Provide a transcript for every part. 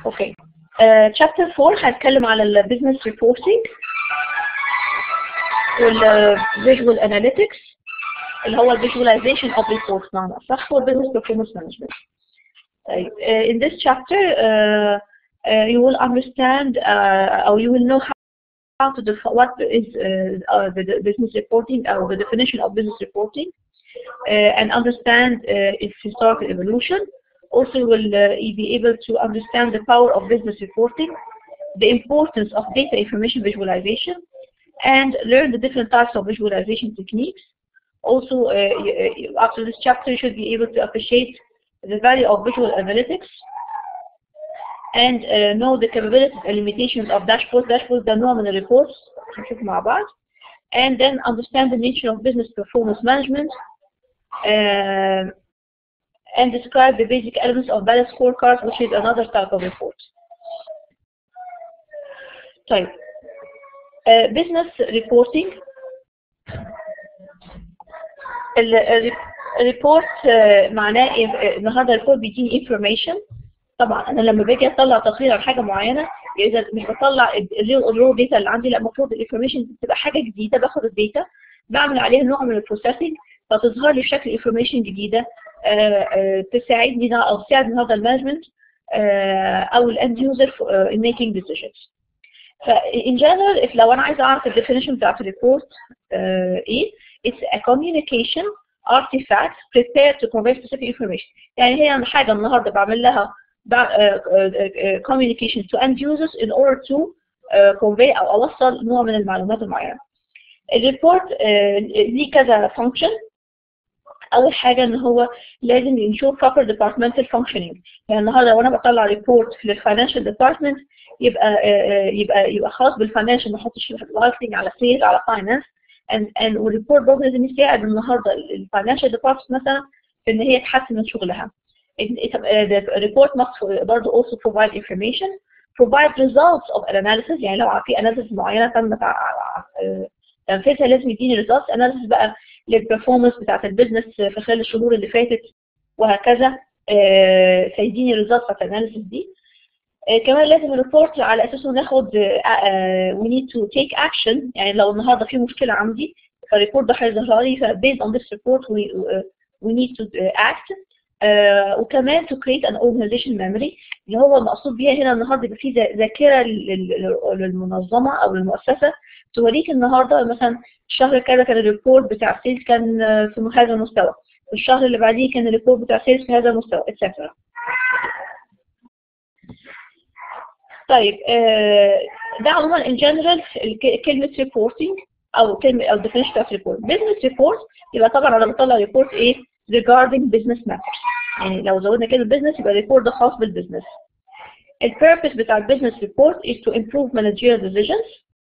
اوكي تشابتر 4 هتكلم على البيزنس ريبورتنج والفيجوال اناليتكس اللي هو الفيجواليزيشن اوف ريبورتس معنى صح والبيزنس performance مانجمنت طيب uh, in this chapter uh, uh, you will understand uh, or you will know how how to define what is uh, uh, the, the business reporting or the definition of business reporting uh, and understand uh, its historical evolution. Also, you will uh, be able to understand the power of business reporting, the importance of data information visualization, and learn the different types of visualization techniques. Also, uh, after this chapter, you should be able to appreciate the value of visual analytics and uh, know the capabilities and limitations of dashboards. Dashboards are normal reports هنشوف مع بعض. And then understand the nature of business performance management uh, and describe the basic elements of balance scorecard, which is another type of report. طيب uh, business reporting الريبورت معناه النهارده الريبورت بيديني information طبعا انا لما باجي اطلع تقرير عن حاجه معينه اذا مش بطلع الرو داتا اللي عندي لا المفروض الانفورميشن تبقى حاجه جديده باخد الداتا بعمل عليها نوع من البروسيسنج فتظهر لي في شكل انفورميشن جديده تساعدني او تساعد النهارده المانجمنت او الاند يوزر in making decisions. فان جنرال لو انا عايزه اعرف الديفينيشن بتاعت الريبورت ايه it's a communication artifact prepared to convey specific information يعني هي حاجه النهارده بعمل لها communication to end users in order to uh, convey او اوصل نوع من المعلومات المعينه. الريبورت uh, ليه كذا function اول حاجه ان هو لازم نشوف proper departmental functioning يعني النهارده لو انا بطلع ريبورت للفاينانشال ديبارتمنت يبقى uh, يبقى يبقى خاص بالفاينانشال ما احطش لايفنج على سيل على فاينانس and and والريبورت برضه لازم يساعد النهارده الفاينانشال ديبارتمنت مثلا في ان هي تحسن من شغلها. the report must برضه also provide information provide results of an analysis يعني لو في analysis معينة تم تنفيذها لازم يديني results analysis بقى للperformance بتاعت البيزنس في خلال الشهور اللي فاتت وهكذا فيديني results بتاعت الاناليسيس دي كمان لازم الريبورت على اساسه ناخد we need to take action يعني لو النهارده في مشكلة عندي فالريبورت ده هيظهر لي ف based on this report we, we need to act آه وكمان to create an organization memory اللي هو المقصود بيها هنا النهارده يبقى في ذاكره للمنظمه او للمؤسسه توريك النهارده مثلا الشهر كذا كان الريبورت بتاع السيلز كان في هذا المستوى في الشهر اللي بعديه كان الريبورت بتاع السيلز في هذا المستوى اتسترا طيب آه ده عموما ان جنرال كلمه ريبورتنج او كلمه او definition of report business report يبقى طبعا انا بطلع ريبورت ايه regarding business matters يعني لو زودنا كده البيزنس يبقى الريبورت ده خاص بالبيزنس البيربس بتاع البيزنس ريبورت is to improve managerial decisions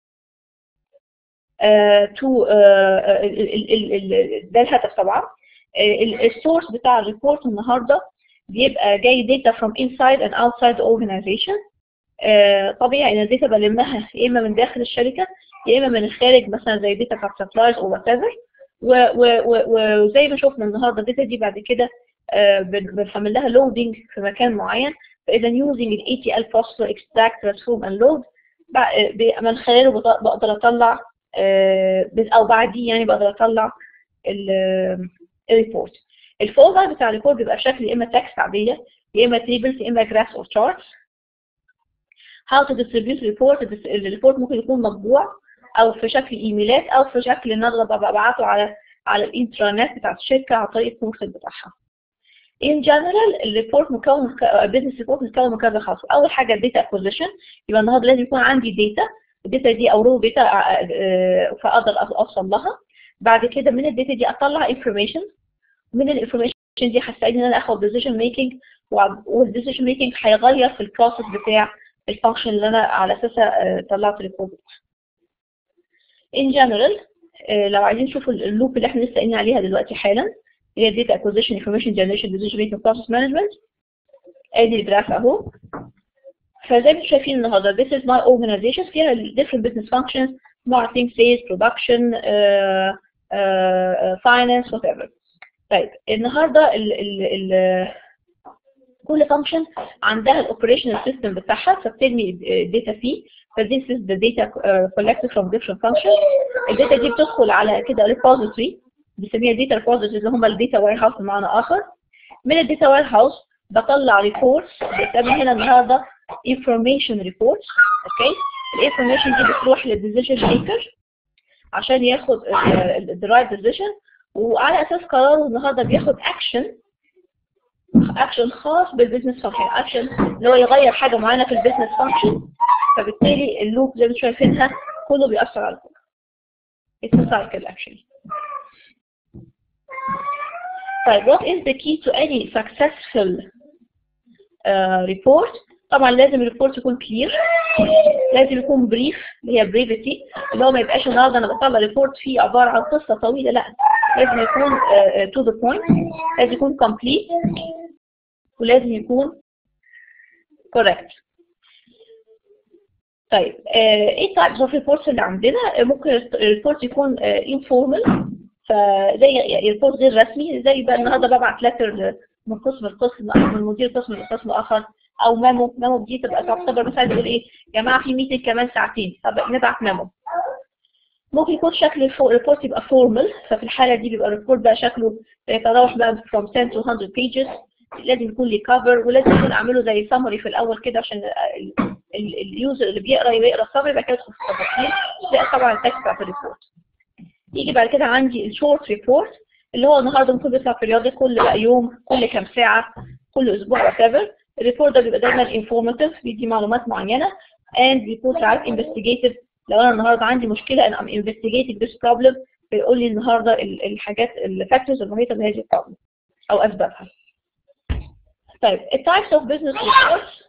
uh, to uh, ده الهدف طبعا السورس بتاع الريبورت النهارده بيبقى جاي data from inside and outside the organization uh, طبيعي ان الداتا بلمها يا اما من داخل الشركه يا اما من الخارج مثلا زي داتا بتاعت سبلايرز او وات ايفر وزي ما شفنا النهارده الداتا دي بعد كده بنعمل لها لودنج في مكان معين فاذا يوزنج ال ATL processor extract transform and load من خلاله بقدر اطلع او بعديه يعني بقدر اطلع الريبورت الفورمات بتاع الريبورت بيبقى بشكل يا اما تكست عاديه يا اما تيبلز يا اما جرافس او charts how to distribute report الريبورت ممكن يكون مطبوع او في شكل ايميلات او في شكل ان انا ببعته على على الانترنت بتاعت الشركه عن طريق المرسل بتاعها. In general الريبورت مكون بزنس ريبورت مكون من كذا خطوه، اول حاجه الداتا اكوزيشن يبقى النهارده لازم يكون عندي داتا، الداتا دي او رو داتا فاقدر اوصل لها. بعد كده من الداتا دي اطلع انفورميشن من الانفورميشن دي هتساعدني ان انا اخد ديسيجن ميكنج والديسيجن ميكنج هيغير في البروسيس بتاع الفانكشن اللي انا على اساسها طلعت الريبورت in general لو عايزين نشوف اللوب اللي احنا لسه قايلين عليها دلوقتي حالا هي data acquisition information generation decision making process management ادي الجراف اهو فزي ما انتم شايفين النهارده this is my organization فيها different business functions marketing sales production uh, uh, finance whatever طيب النهارده ال ال ال كل فانكشن عندها الاوبريشنال سيستم بتاعها فبترمي الداتا فيه فدي is the data uh, collected from different functions الداتا دي بتدخل على كده repository بنسميها data repository اللي هم الداتا وير هاوس بمعنى اخر من الداتا وير هاوس بطلع ريبورتس بنسمي هنا النهارده information reports اوكي الانفورميشن دي بتروح للديسيجن ميكر عشان ياخد الدرايف ديسيجن وعلى اساس قراره النهارده بياخد اكشن اكشن خاص بالبيزنس فانكشن اكشن اللي هو يغير حاجه معينه في البيزنس فانكشن فبالتالي اللوب زي ما انتم شايفينها كله بيأثر على الكل It's a cycle actually. طيب what is the key to any successful uh, report طبعا لازم الريبورت يكون كلير لازم يكون بريف اللي هي بريفيتي اللي هو ما يبقاش النهارده انا بطلع ريبورت فيه عباره عن قصه طويله لا لازم يكون تو ذا بوينت لازم يكون كومبليت ولازم يكون كوريكت طيب آه، ايه تايبس اوف ريبورتس اللي عندنا آه، ممكن الريبورت يكون انفورمال فزي ريبورت غير رسمي زي بقى النهارده ببعت لتر من قسم لقسم او من مدير قسم لقسم اخر او ميمو ميمو دي تبقى تعتبر مثلا يقول ايه يا جماعه في ميتنج كمان ساعتين طب نبعت ميمو ممكن يكون شكل الريبورت يبقى فورمال ففي الحاله دي بيبقى الريبورت بقى شكله يتراوح بقى from 10 to 100 pages لازم يكون ليه كفر ولازم يكون اعمله زي سمري في الاول كده عشان اليوزر اللي بيقرا يقرا السمري بعد كده يدخل في التفاصيل تلاقي طبعا التكست بتاع الريبورت يجي بعد كده عندي الشورت ريبورت اللي هو النهارده ممكن بيطلع في رياضه كل بقى يوم كل كام ساعه كل اسبوع وات ايفر الريبورت ده بيبقى دايما انفورماتيف بيدي معلومات معينه and بيكون ساعات investigative لو انا النهارده عندي مشكله ان I'm investigating this problem بيقول لي النهارده ال- الحاجات الفاكتورز المحيطه بهذه البروبلم او اسبابها. طيب التايبس اوف بزنس ريبورتس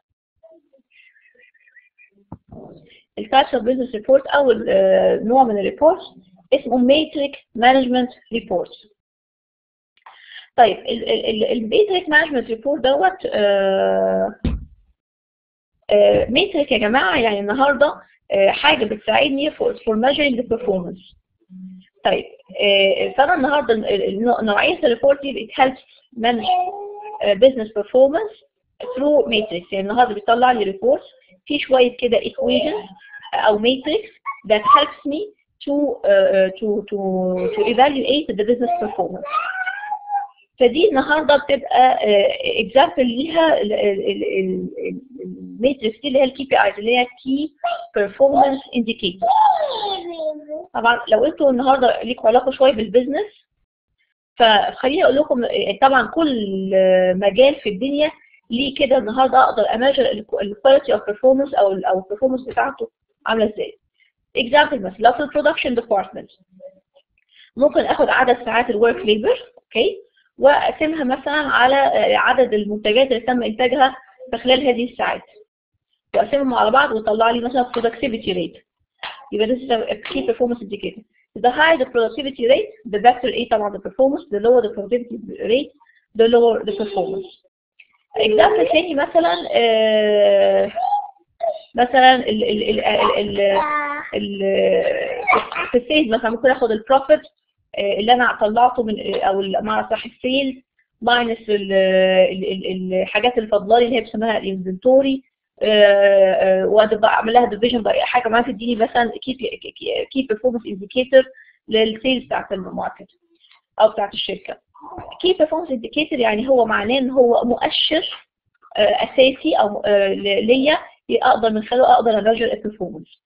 التايبس اوف بزنس ريبورت اول آه، نوع من الريبورتس اسمه ماتريك مانجمنت ريبورتس طيب الماتريك مانجمنت ريبورت دوت ماتريك يا جماعه يعني النهارده آه، حاجه بتساعدني for for measuring the performance طيب آه، فانا النهارده ال- ال- نوعيه الريبورت دي it helps manage آه، business performance through matrix يعني النهارده بيطلع لي ريبورت في شويه كده equations او matrix that helps me to uh, to to to evaluate the business performance فدي النهارده بتبقى اكزامبل ليها الماتريكس دي اللي هي الكي بي ايز اللي هي كي بيرفورمانس انديكيتور طبعا لو انتوا النهارده ليكوا علاقه شويه بالبيزنس فخليني اقول لكم آه، طبعا كل آه، مجال في الدنيا ليه كده النهارده اقدر اماجر الكواليتي اوف بيرفورمانس او ال او البرفورمانس بتاعته عامله ازاي اكزامبل مثلا لو في البرودكشن ديبارتمنت ممكن اخد عدد ساعات الورك ليبر اوكي واقسمها مثلا على آه، عدد المنتجات اللي تم انتاجها في خلال هذه الساعات واقسمهم على بعض ويطلع لي مثلا productivity rate يبقى this is a key performance indicator the higher the productivity rate the better ايه طبعا the performance the lower the productivity rate the lower the performance example تاني مثلا آه، مثلا ال ال ال ال ال ال في السيلز مثلا ممكن اخد البروفيت اللي انا طلعته من او مع صح السيلز ماينس الحاجات اللي فاضله لي اللي هي بيسموها الانفنتوري واعمل لها ديفيجن باي حاجه معايا تديني مثلا كي كي بيرفورمانس انديكيتور للسيلز بتاعت الماركت او بتاعت الشركه كي بيرفورمانس انديكيتور يعني هو معناه ان هو مؤشر آه، اساسي او آه، ل- ليا اقدر من خلاله اقدر اميجر البرفورمانس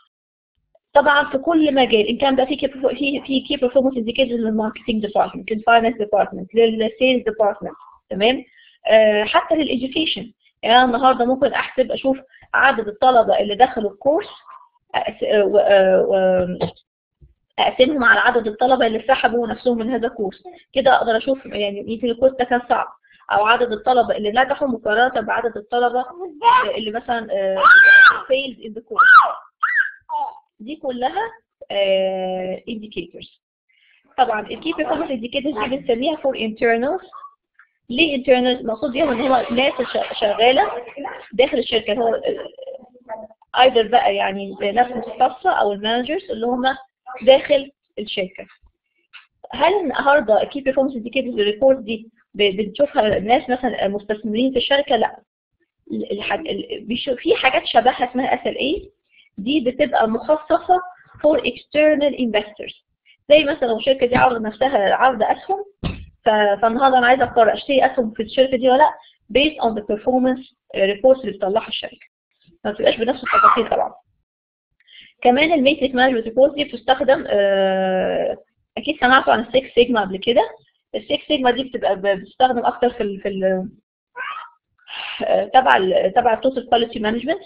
طبعا في كل مجال ان كان بقى في كي في في كي بيرفورمانس انديكيتور للماركتنج ديبارتمنت للفاينانس ديبارتمنت للسيلز ديبارتمنت تمام آه، حتى للإديوكيشن يعني أنا النهارده ممكن احسب اشوف عدد الطلبه اللي دخلوا الكورس أقس- آه، و- آه، و- اقسمهم على عدد الطلبه اللي سحبوا نفسهم من هذا الكورس كده اقدر اشوف يعني يمكن الكورس ده كان صعب او عدد الطلبه اللي نجحوا مقارنه بعدد الطلبه اللي مثلا آه، failed in the course دي كلها آه، indicators طبعا الكي performance indicators دي بنسميها for internals ليه internals المقصود بيهم ان هو ناس شا- شغاله داخل الشركه هو آه، either بقى يعني ناس مختصه او المانجرز اللي هم داخل الشركه هل النهارده الكي performance indicators الريبورت دي ب- بنشوفها الناس مثلا مستثمرين في الشركه لا الحاج... بيشوف في حاجات شبهها اسمها اس ال اي دي بتبقى مخصصه for external investors زي مثلا لو الشركه دي عرض نفسها عرض اسهم ف- فالنهارده انا عايزه اقرر اشتري اسهم في الشركه دي ولا لا based on the performance reports اللي بتطلعها الشركه ما بتبقاش بنفس التفاصيل طبعا كمان الميتريك مانجمنت ريبورت دي بتستخدم آه، اكيد سمعتوا عن السكس سيجما قبل كده السكس سيجما دي بتبقى ب- بتستخدم اكتر في ال في ال آه، تبع ال تبع التوتال كواليتي مانجمنت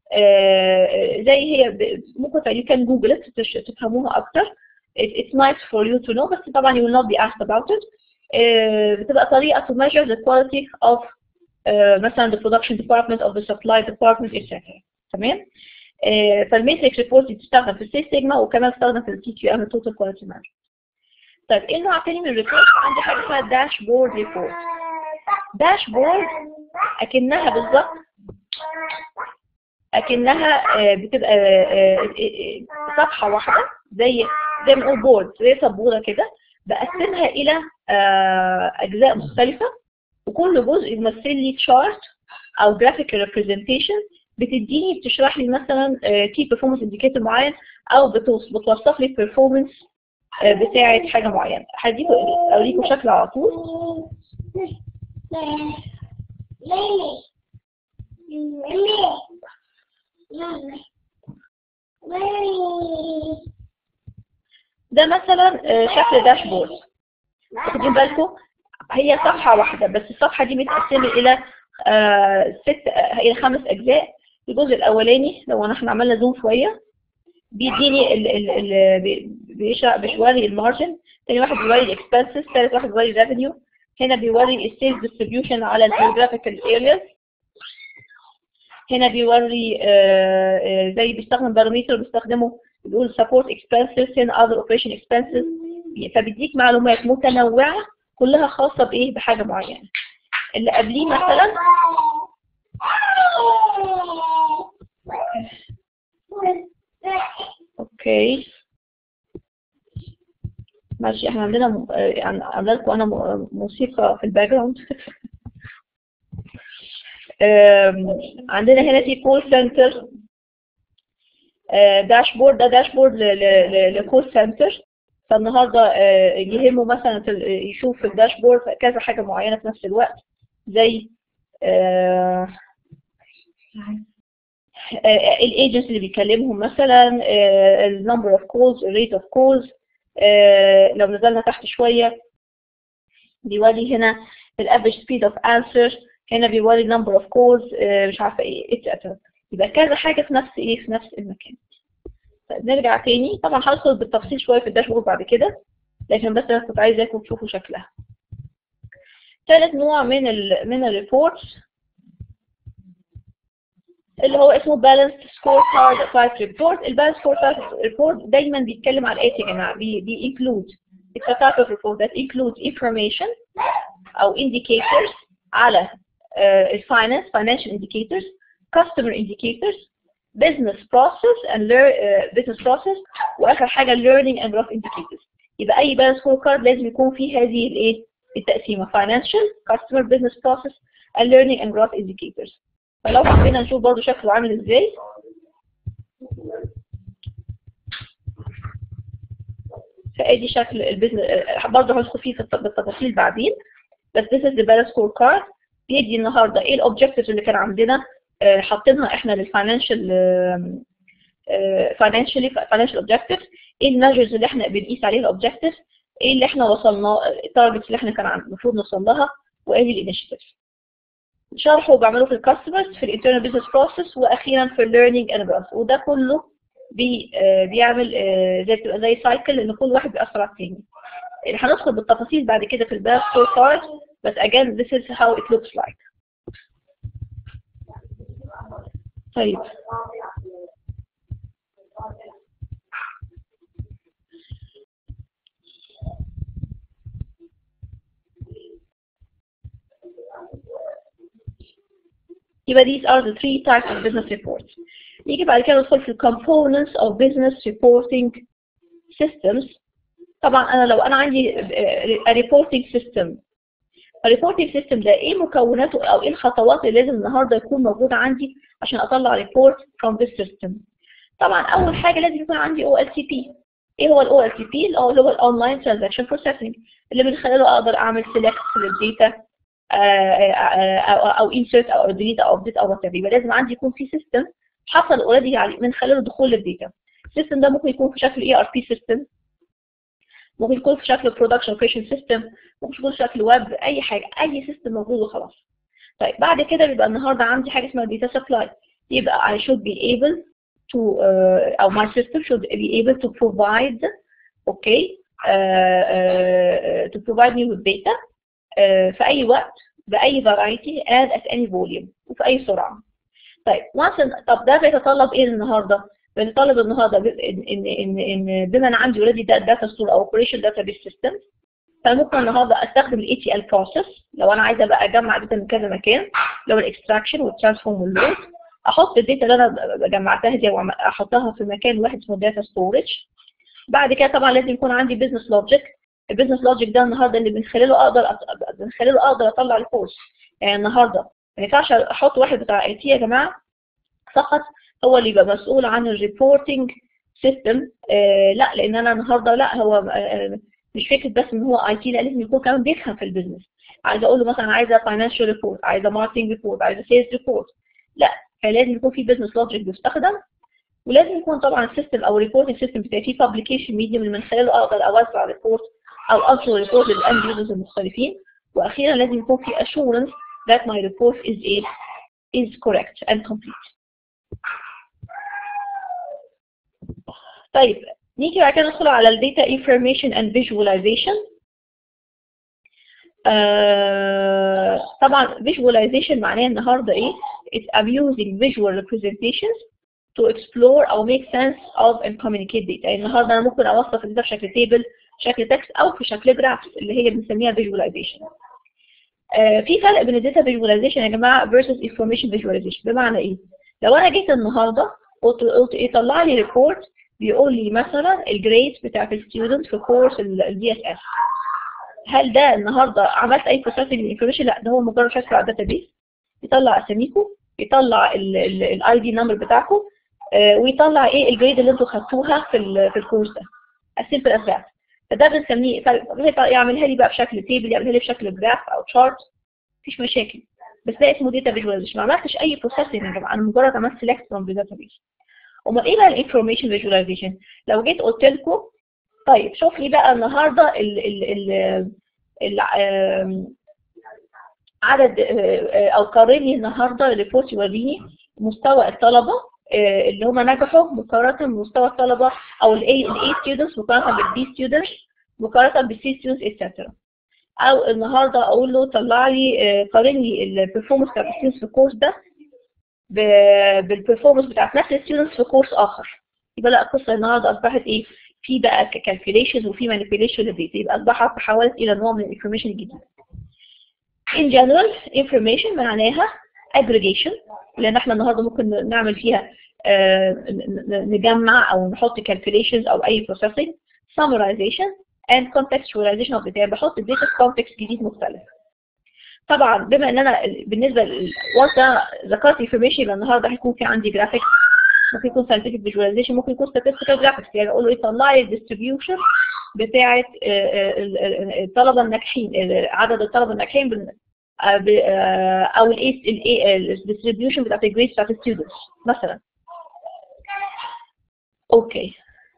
زي هي ب- ممكن you can google it تفهموها اكتر It- it's nice for you to know بس طبعا you will not be asked about it آه، بتبقى طريقة to measure the quality of آه، مثلا the production department of the supply department etc. تمام آه، فالميتريكس ريبورت دي بتستخدم في السيس سيجما وكمان بتستخدم في التي كيو ام التوتال كواليتي مانجمنت طيب ايه النوع التاني من الريبورت عندي حاجه اسمها داشبورد ريبورت داشبورد اكنها بالظبط اكنها آه، بتبقى آه، آه، آه، صفحه واحده زي زي ما نقول بورد زي سبوره كده بقسمها الى آه، اجزاء مختلفه وكل جزء يمثل لي تشارت او جرافيكال ريبريزنتيشن بتديني بتشرح لي مثلا كي بيرفورمانس انديكيتور معين او بتوص- بتوصف لي البرفورمانس بتاعه حاجه معينه هديكم اوريكم شكل على طول ده مثلا آه، شكل داشبورد واخدين بالكم هي صفحه واحده بس الصفحه دي متقسمه الى آه، ست آه، الى خمس اجزاء الجزء الاولاني لو انا احنا عملنا زوم شويه بيديني ال ال ال بي- بيشرح بيوري المارجن تاني واحد بيوري الاكسبنسز ثالث واحد بيوري الريفينيو هنا بيوري السيلز ديستريبيوشن على الجيوغرافيكال ارياز هنا بيوري آه، آه، زي بيستخدم بارامتر بيستخدمه بيقول support expenses هنا other operation expenses فبيديك معلومات متنوعة كلها خاصة بإيه بحاجة معينة اللي قبليه مثلا اوكي ماشي احنا عندنا م- آه، يعني عامله لكم انا م- موسيقى في الباك جراوند آم، عندنا هنا في كول سنتر داشبورد ده داشبورد لكول سنتر فالنهارده آه، يهمه مثلا في ال- يشوف في الداشبورد كذا حاجه معينه في نفس الوقت زي الايجنتس اللي بيكلمهم مثلا النمبر اوف كولز الريت اوف كولز لو نزلنا تحت شويه بيوري هنا الافريج سبيد اوف انسر هنا بيوري نمبر اوف كولز مش عارفه ايه اتسترا يبقى كذا حاجه في نفس ايه في نفس المكان طيب نرجع تاني طبعا هدخل بالتفصيل شويه في الداشبورد بعد كده لكن بس انا كنت عايزاكم تشوفوا شكلها ثالث نوع من ال من الريبورتس اللي هو اسمه بالانس سكور كارد تايب ريبورت البالانس سكور تايب ريبورت دايما بيتكلم على الاتي يا جماعه بي بي انكلود It's a type of report that includes information او indicators على uh, الفاينانس financial indicators customer indicators business process and lear, uh, business process واخر حاجه learning and growth indicators يبقى اي بالانس سكور كارد لازم يكون فيه هذه الايه التقسيمه financial customer business process and learning and growth indicators فلو حبينا نشوف برضو شكله عامل ازاي فادي شكل البيزنس برضه هندخل فيه في الت- بالتفاصيل بعدين بس this is the balance scorecard بيدي النهارده ايه الاوبجكتيفز اللي كان عندنا آه، حاطينها احنا للفاينانشال فاينانشالي فاينانشال اوبجكتيفز ايه الميجرز اللي احنا بنقيس عليها الاوبجكتيفز ايه اللي احنا وصلنا التارجتس اللي احنا كان عن- المفروض نوصل لها وايه الانيشيتيفز شرحه بعمله في الكاستمرز في الانترنال بزنس بروسيس واخيرا في الليرنينج اند جروث وده كله بي آه، بيعمل آه، زي بتبقى زي سايكل ان كل واحد بيأثر على الثاني هندخل بالتفاصيل بعد كده في الباك سكور كارد بس again this is how it looks like طيب يبقى these are the three types of business reports نيجي بعد كده ندخل في ال components of business reporting systems طبعا انا لو انا عندي a reporting system الريبورتنج سيستم ده ايه مكوناته او ايه الخطوات اللي لازم النهارده يكون موجود عندي عشان اطلع ريبورت from this system طبعا اول حاجه لازم يكون عندي او ال سي بي ايه هو الاو ال سي بي اللي هو الاونلاين ترانزاكشن بروسيسنج اللي من خلاله اقدر اعمل سيلكت للداتا او انسرت او ديليت او ابديت او وات يبقى لازم عندي يكون في سيستم حصل اوريدي من خلاله دخول للداتا السيستم ده ممكن يكون في شكل اي ار بي سيستم ممكن يكون في شكل برودكشن اوبريشن سيستم ممكن يكون في شكل ويب اي حاجه اي سيستم موجود وخلاص طيب بعد كده بيبقى النهارده عندي حاجه اسمها data supply يبقى I should be able to uh, or my system should be able to provide okay uh, uh, to provide me with data uh, في اي وقت باي variety and at any volume وفي اي سرعه طيب once طب ده بيتطلب ايه النهارده بيتطلب النهارده ان ان ان, إن بما ان عندي اوريدي داتا ستور او اوبريشن داتا بيس سيستم فممكن النهارده استخدم الاي تي ال بروسيس لو انا عايزه بقى اجمع داتا من كذا مكان اللي هو الاكستراكشن والترانسفورم واللود احط الداتا اللي انا جمعتها دي واحطها في مكان واحد اسمه داتا ستورج بعد كده طبعا لازم يكون عندي بزنس لوجيك البزنس لوجيك ده النهارده اللي من خلاله اقدر أط... من خلاله اقدر اطلع الكورس يعني النهارده ما ينفعش احط واحد بتاع اي تي يا جماعه فقط هو اللي يبقى مسؤول عن الريبورتنج سيستم آه لا لان انا النهارده لا هو آه مش فكره بس ان هو اي تي لا لازم يكون كمان بيفهم في البيزنس عايزه اقول له مثلا عايزه فاينانشال ريبورت عايزه ماركتنج ريبورت عايزه سيلز ريبورت لا فلازم يكون في بزنس لوجيك بيستخدم ولازم يكون طبعا السيستم او الريبورتنج سيستم بتاعي فيه بابليكيشن ميديوم اللي من خلاله اقدر اوزع ريبورت او انشر ريبورت للاند يوزرز المختلفين واخيرا لازم يكون في assurance that my report is is correct and complete طيب نيجي بعد كده ندخل على الداتا information and visualization آه طبعا visualization معناه النهارده ايه it's abusing visual representations to explore or make sense of and communicate data يعني النهارده انا ممكن اوصف الداتا في شكل تيبل شكل تكست او في شكل جرافس اللي هي بنسميها visualization آه في فرق بين الداتا visualization يا جماعه versus information visualization بمعنى ايه لو انا جيت النهارده قلت قلت ايه طلع لي ريبورت بيقول لي مثلا الجريدز بتاعت الستودنت في كورس الدي اس اس هل ده النهارده عملت اي بروسيسنج للانفورميشن لا ده هو مجرد شكل على الداتابيس يطلع اساميكم يطلع الاي دي نمبر بتاعكم آه ويطلع ايه الجريد اللي انتوا خدتوها في في الكورس ده السيمبل از ذات فده بنسميه يعملها لي بقى بشكل تيبل يعملها لي بشكل جراف او تشارت مفيش مشاكل بس ده اسمه داتا فيجواليزيشن ما عملتش اي بروسيسنج يا جماعه انا مجرد عملت سيلكت فروم ذا داتابيس امال ايه بقى الانفورميشن فيجواليزيشن لو جيت قلت لكم طيب شوف لي بقى النهارده ال ال ال ال عدد او قارن لي النهارده الريبورت يوريني مستوى الطلبه اللي هم نجحوا مقارنه بمستوى الطلبه او الاي الاي ستودنتس مقارنه بالبي ستودنتس مقارنه بالسي ستودنتس اتسترا او النهارده اقول له طلع لي قارن لي البرفورمانس بتاع الستودنتس في الكورس ده بالبرفورمانس بتاعت نفس الستودنتس في كورس اخر يبقى لا القصه النهارده اصبحت ايه في بقى كالكوليشنز وفي مانيبيوليشن للداتا يبقى اصبحت تحولت الى نوع من الانفورميشن الجديد in general information معناها aggregation لان احنا النهارده ممكن نعمل فيها آه نجمع او نحط calculations او اي processing summarization and contextualization of data بحط الداتا في context جديد مختلف طبعا بما ان انا بالنسبه للوقت ذكرت information يبقى النهارده هيكون في عندي جرافيكس ممكن يكون scientific visualization ممكن يكون statistical graphics يعني اقول له يطلع لي الديستريبيوشن بتاعه الطلبه الناجحين عدد الطلبه الناجحين او الديستريبيوشن بتاعت الجريدز بتاعت الستودنتس مثلا اوكي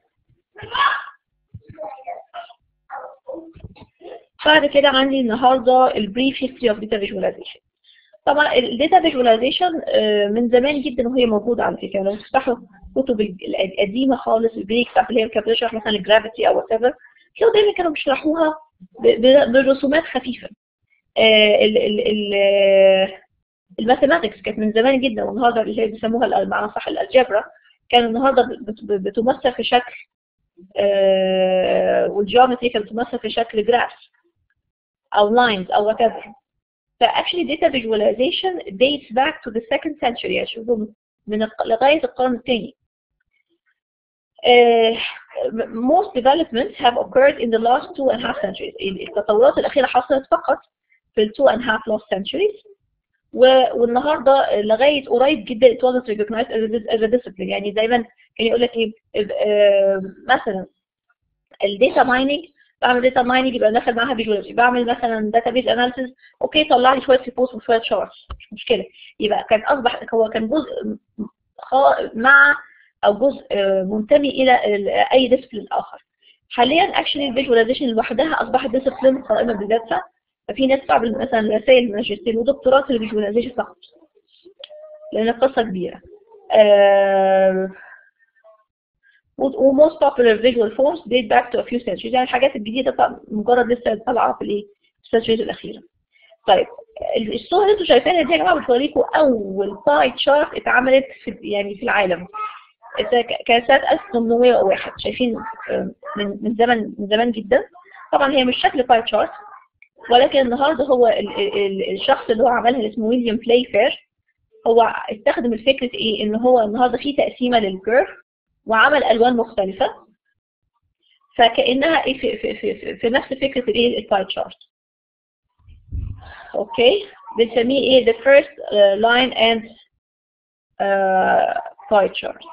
بعد كده عندي النهارده البريف هيستوري اوف داتا فيجواليزيشن طبعا الداتا فيجواليزيشن من زمان جدا وهي موجوده على فكره لو تفتحوا الكتب القديمه خالص الجريك بتاعت اللي هي كانت بتشرح مثلا الجرافيتي او وات ايفر تلاقوا دايما كانوا بيشرحوها برسومات خفيفه الماثيماتكس كانت من زمان جدا والنهارده اللي هي بيسموها بمعنى صح الالجبرا كان النهارده بتمثل في شكل والجيومتري كانت بتمثل في شكل جراف او لاينز او وات ايفر فاكشلي data visualization dates back to the second century يعني شوفوا من لغايه القرن الثاني Uh, most developments have occurred in the last two and a half centuries. التطورات الأخيرة حصلت فقط في ال two and a half lost centuries و- والنهارده لغايه قريب جدا it wasn't recognized as a, as a discipline يعني دايما كان يقول لك ايه آه، مثلا الداتا مايننج بعمل داتا مايننج يبقى داخل معاها فيجواليزيشن بعمل مثلا داتا بيز اناليسيس اوكي طلع لي شويه ريبورتس وشويه شارتس مش مشكله يبقى كان اصبح هو كان جزء خا- مع او جزء آه، منتمي الى ال- اي ديسبلين اخر حاليا اكشلي الفيجواليزيشن لوحدها اصبحت ديسبلين قائمه بذاتها ففي ناس تعمل مثلا رسائل ماجستير ودكتوراه في الفيجواليزيشن فقط لان قصه كبيره آه، و- و most popular visual forms date back to a few centuries يعني الحاجات الجديدة طبعاً مجرد لسه طالعة في الايه في السنتريز الأخيرة. طيب ال- الصورة اللي انتوا شايفينها دي يا جماعة بتوريكم أول باي تشارت اتعملت في يعني في العالم. إذا ك- كانت سنة 1801 شايفين آه، من من زمن من زمان جدا. طبعا هي مش شكل باي تشارت ولكن النهارده هو ال ال الشخص اللي هو عملها اللي اسمه ويليام بلايفير هو استخدم الفكرة ايه ان هو النهارده في تقسيمة للكيرف وعمل الوان مختلفة فكأنها ايه في, في, في, في, في نفس فكرة الايه الباي تشارت اوكي بنسميه ايه the first uh, line and uh, pie chart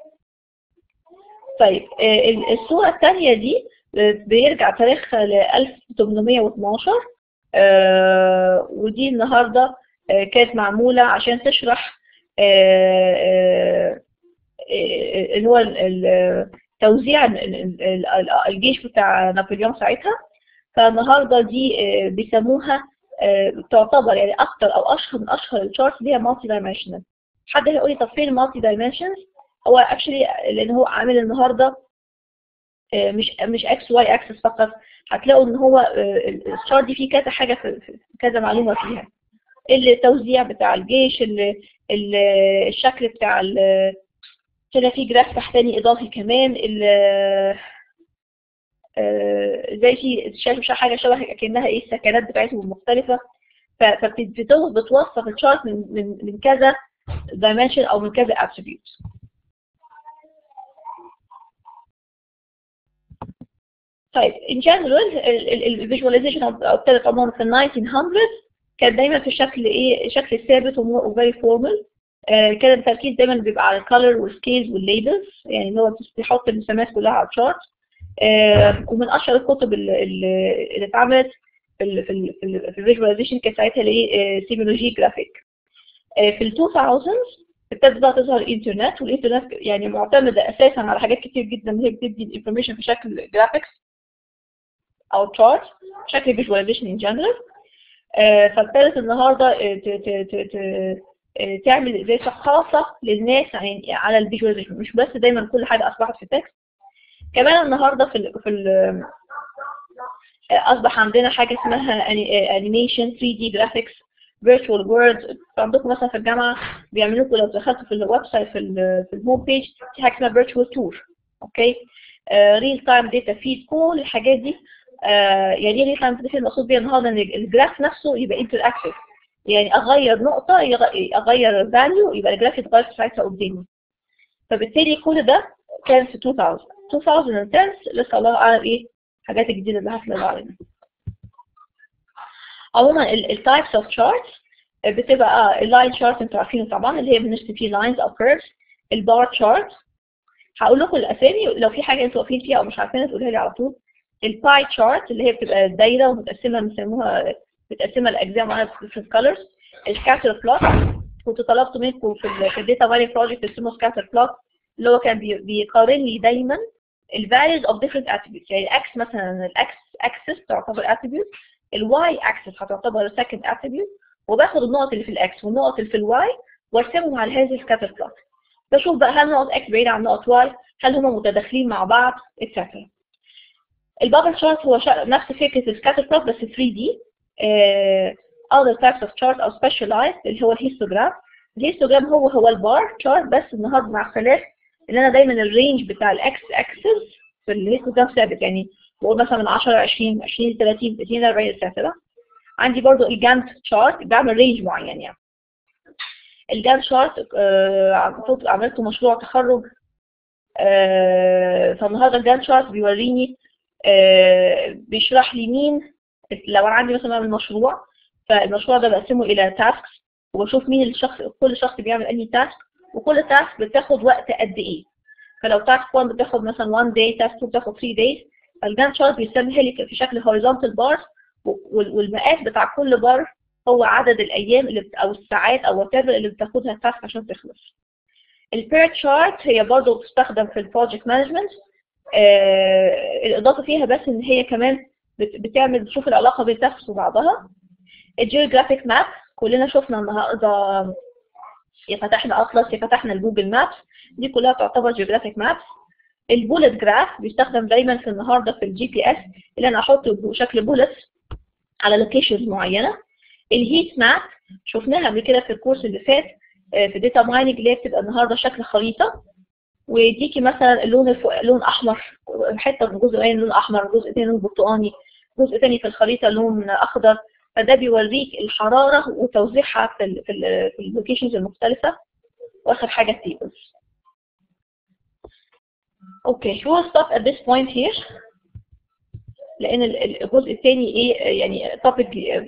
طيب آه، ال- الصورة الثانية دي آه، بيرجع تاريخها ل 1812 آه، ودي النهاردة آه، كانت معمولة عشان تشرح آه، آه، آه، اللي هو ال- ال- توزيع ال- ال- ال- الجيش بتاع نابليون ساعتها فالنهارده دي آه، بيسموها آه، تعتبر يعني اكتر او اشهر من اشهر الشارتس دي مالتي دايمنشنال حد هيقول لي طب فين المالتي دايمنشنز هو اكشلي لان هو عامل النهارده آه، مش مش اكس واي اكسس فقط هتلاقوا ان هو آه، الشارت دي فيه كذا حاجه في في- كذا معلومه فيها التوزيع بتاع الجيش ال- ال- الشكل بتاع ال- كده في جراف تحتاني اضافي كمان ال آه، زي في شايف حاجه شبه كانها ايه السكنات بتاعتهم المختلفه فبتوصف الشارت من من من كذا dimension او من كذا attribute طيب in general الفيجواليزيشن ابتدت عموما في ال 1900 كانت دايما في شكل ايه شكل ثابت وفيري فورمال كان التركيز دايما بيبقى على الكالر والسكيلز والليبلز يعني اللي هو بيحط المسميات كلها على الشارت آه، ومن اشهر الكتب اللي, اللي اللي اتعملت في ال في ال في, ال في الفيجواليزيشن كانت ساعتها اللي هي سيمولوجي جرافيك في ال 2000 ابتدت بقى تظهر الانترنت والانترنت يعني معتمده اساسا على حاجات كتير جدا اللي هي بتدي الانفورميشن في شكل جرافيكس او تشارت شكل فيجواليزيشن ان جنرال فابتدت النهارده آه، ت- ت- ت- ت- آه، تعمل زي ثقافه للناس يعني على الفيجواليزيشن مش بس دايما كل حاجه اصبحت في تكست كمان النهارده في ال في ال اصبح عندنا حاجه اسمها انيميشن 3 دي جرافيكس فيرتشوال وورد عندكم مثلا في الجامعه بيعملوا لكم لو دخلتوا في الويب سايت في ال في الهوم بيج في حاجه اسمها فيرتشوال تور اوكي ريل تايم داتا فيد كل الحاجات دي آه، يعني ايه ريل تايم داتا فيد المقصود بيها النهارده ان الجراف نفسه يبقى انتراكتيف يعني اغير نقطه يغ- اغير فاليو يبقى الجراف يتغير في ساعتها قدامي فبالتالي كل ده كان في 2000 2010 لسه الله اعلم ايه الحاجات الجديده اللي هتطلع علينا عموما التايبس اوف شارتس بتبقى اللاين شارت انتوا عارفينه طبعا اللي هي بنرسم فيه لاينز او كيرفز البار شارت هقول لكم الاسامي لو في حاجه انتوا واقفين فيها او مش عارفينها تقولها لي على طول الباي شارت اللي هي بتبقى دايره ومتقسمه بنسموها متقسمه لاجزاء معينه في different colors السكاتر بلوت كنت طلبت منكم في ال في الداتا مايننج بروجكت اسمه سكاتر بلوت اللي هو كان بي- بيقارن لي دايما ال values of different attributes يعني الاكس مثلا الاكس axis تعتبر attribute الواي axis هتعتبر second attribute وباخد النقط اللي في الاكس والنقط اللي في الواي وارسمهم على هذه السكاتر بلوت بشوف بقى هل نقط اكس بعيدة عن نقط واي هل هما متداخلين مع بعض etc البابل شارت هو شا... نفس فكرة السكاتر بلوت بس 3 دي other types of chart او specialized اللي هو الهيستوجرام الهيستوجرام هو هو البار شارت بس النهارده مع اختلاف ان انا دايما الرينج بتاع الاكس اكسس في الهيستوجرام ثابت يعني بقول مثلا من 10 20 20 30 30 40 etc عندي برضو الجانت شارت بعمل رينج معين يعني الجانت شارت آه عملته مشروع تخرج آه فالنهارده الجانت شارت بيوريني آه بيشرح لي مين لو انا عندي مثلا بعمل مشروع فالمشروع ده بقسمه الى تاسكس وبشوف مين الشخص كل شخص بيعمل انهي تاسك وكل تاسك بتاخد وقت قد ايه فلو تاسك 1 بتاخد مثلا 1 day تاسك 2 بتاخد 3 days فالجان شارت بيسميها لي في شكل horizontal bars والمقاس بتاع كل بار هو عدد الايام اللي بت... او الساعات او whatever اللي بتاخدها التاسك عشان تخلص البير تشارت هي برضه بتستخدم في البروجكت مانجمنت آه الاضافه فيها بس ان هي كمان بت... بتعمل بتشوف العلاقه بين التاسكس وبعضها الجيوغرافيك ماب كلنا شفنا النهارده يا فتحنا اطلس يا فتحنا الجوجل مابس دي كلها تعتبر جيوغرافيك مابس البولت جراف بيستخدم دايما في النهارده في الجي بي اس اللي انا احطه بشكل بولت على لوكيشنز معينه الهيت ماب شفناها قبل كده في الكورس اللي فات في داتا مايننج اللي هي بتبقى النهارده شكل خريطه ويديكي مثلا اللون الفوق لون احمر حته من جزء معين لون احمر جزء تاني لون برتقاني جزء تاني في الخريطه لون اخضر فده بيوريك الحراره وتوزيعها في ال في ال في اللوكيشنز المختلفه واخر حاجه التيبلز اوكي we will stop at this point here لان الجزء الثاني ايه يعني topic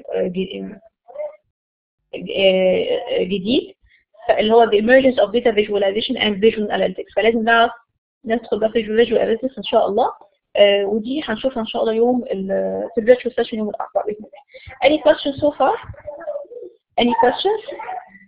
جديد اللي هو the emergence of data visualization and visual analytics فلازم نعرف ندخل بقى في visual analytics ان شاء الله آه ودي هنشوفها ان شاء الله يوم في الفيرتشوال سيشن يوم الاربعاء باذن الله. Any questions so far? Any questions?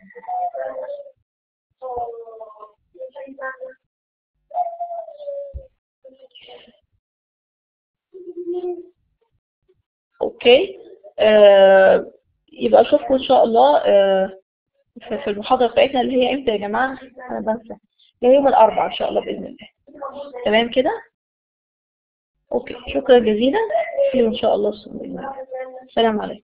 اوكي آه يبقى اشوفكم ان شاء الله آه في المحاضرة بتاعتنا اللي هي امتى يا جماعة؟ انا بنسى. اللي هي يوم الاربعاء ان شاء الله باذن الله. تمام كده؟ اوكي شكرا جزيلا. ان شاء الله السلام عليكم.